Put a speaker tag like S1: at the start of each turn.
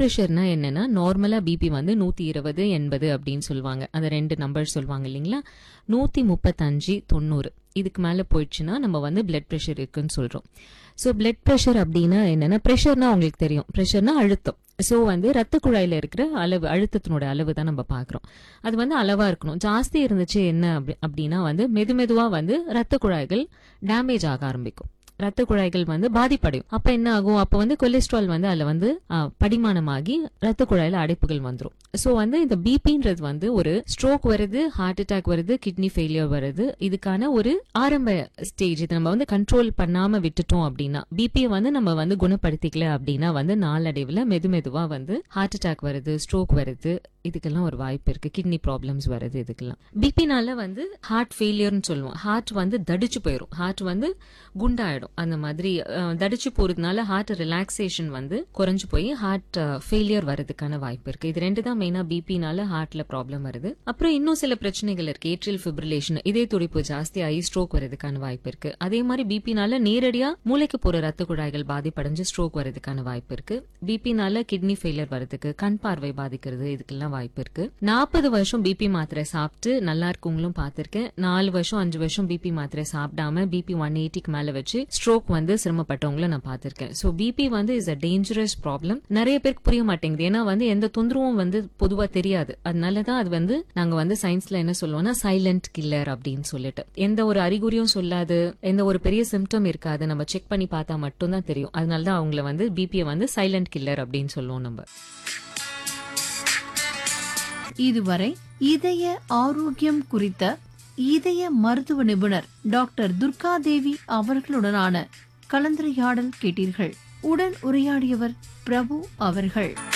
S1: ப்ரெஷர்னா என்னன்னா நார்மலா பிபி வந்து நூத்தி இருபது எண்பது அப்படின்னு சொல்லுவாங்க அந்த ரெண்டு நம்பர் சொல்லுவாங்க இல்லைங்களா நூத்தி முப்பத்தஞ்சு தொண்ணூறு இதுக்கு மேல போயிடுச்சுன்னா நம்ம வந்து பிளட் ப்ரெஷர் இருக்குன்னு சொல்றோம் ஸோ பிளட் ப்ரெஷர் அப்படின்னா என்னன்னா ப்ரெஷர்னா உங்களுக்கு தெரியும் ப்ரெஷர்னா அழுத்தம் ஸோ வந்து ரத்த குழாயில இருக்கிற அளவு அழுத்தத்தினோட அளவு தான் நம்ம பார்க்குறோம் அது வந்து அளவா இருக்கணும் ஜாஸ்தி இருந்துச்சு என்ன அப்படி அப்படின்னா வந்து மெது மெதுவா வந்து ரத்த குழாய்கள் டேமேஜ் ஆக ஆரம்பிக்கும் ரத்த குழாய்கள் வந்து பாதிப்படையும் அப்ப என்ன ஆகும் அப்ப வந்து கொலஸ்ட்ரால் வந்து அதுல வந்து ஆ, படிமானமாகி ரத்த குழாயில அடைப்புகள் வந்துரும் சோ வந்து இந்த பிபின்றது வந்து ஒரு ஸ்ட்ரோக் வருது ஹார்ட் அட்டாக் வருது கிட்னி ஃபெயிலியர் வருது இதுக்கான ஒரு ஆரம்ப ஸ்டேஜ் இது நம்ம வந்து கண்ட்ரோல் பண்ணாம விட்டுட்டோம் அப்படின்னா பிபியை வந்து நம்ம வந்து குணப்படுத்திக்கல அப்படின்னா வந்து நாளடைவுல மெது மெதுவா வந்து ஹார்ட் அட்டாக் வருது ஸ்ட்ரோக் வருது இதுக்கெல்லாம் ஒரு வாய்ப்பு இருக்கு கிட்னி ப்ராப்ளம்ஸ் வருது இதுக்கெல்லாம் பிபினால வந்து ஹார்ட் ஃபெயிலியர்னு சொல்லுவோம் ஹார்ட் வந்து தடிச்சு போயிடும் ஹார்ட் வந்து குண்டாயிடும் அந்த மாதிரி அஹ், தடிச்சு போறதுனால ஹார்ட் ரிலாக்ஸேஷன் வந்து குறைஞ்சு போய் ஹார்ட் ஃபெயிலியர் வரதுக்கான வாய்ப்பு இருக்கு இது ரெண்டு தான் மெயினா பிபினால ஹார்ட்ல ப்ராப்ளம் வருது அப்புறம் இன்னும் சில பிரச்சனைகள் இருக்கு ஏட்ரியல் ஃபிப்ரிலேஷன் இதே துடிப்பு ஜாஸ்தி ஆகி ஸ்ட்ரோக் வரதுக்கான வாய்ப்பு இருக்கு அதே மாதிரி பிபினால நேரடியா மூளைக்கு போற ரத்த குழாய்கள் பாதிப்படைஞ்சு ஸ்ட்ரோக் வரதுக்கான வாய்ப்பு இருக்கு பிபினால கிட்னி ஃபெயிலியர் வரதுக்கு கண் பார்வை பாதிக்கிறது இதுக்கெல்லாம் வாய்ப்பு இருக்கு நாற்பது வருஷம் பிபி மாத்திரை சாப்பிட்டு நல்லா இருக்கவங்களும் பார்த்திருக்கேன் நாலு வருஷம் அஞ்சு வருஷம் பிபி மாத்திரை சாப்பிடாம பிபி ஒன் எயிட்டிக்கு மேல வச்சு ஸ்ட்ரோக் வந்து சிரமப்பட்டவங்கள நான் பார்த்திருக்கேன் சோ பிபி வந்து இஸ் அ டேஞ்சரஸ் ப்ராப்ளம் நிறைய பேருக்கு புரிய மாட்டேங்குது ஏன்னா வந்து எந்த தொந்தரவும் வந்து பொதுவா தெரியாது அதனாலதான் அது வந்து நாங்க வந்து சயின்ஸ்ல என்ன சொல்லுவோம்னா சைலண்ட் கில்லர் அப்படின்னு சொல்லிட்டு எந்த ஒரு அறிகுறியும் சொல்லாது எந்த ஒரு பெரிய சிம்டம் இருக்காது நம்ம செக் பண்ணி பார்த்தா மட்டும்தான் தெரியும் அதனாலதான் அவங்கள வந்து பிபியை வந்து சைலண்ட் கில்லர் அப்படின்னு சொல்லுவோம் நம்ம
S2: இதுவரை இதய ஆரோக்கியம் குறித்த இதய மருத்துவ நிபுணர் டாக்டர் துர்காதேவி அவர்களுடனான கலந்துரையாடல் கேட்டீர்கள் உடன் உரையாடியவர் பிரபு அவர்கள்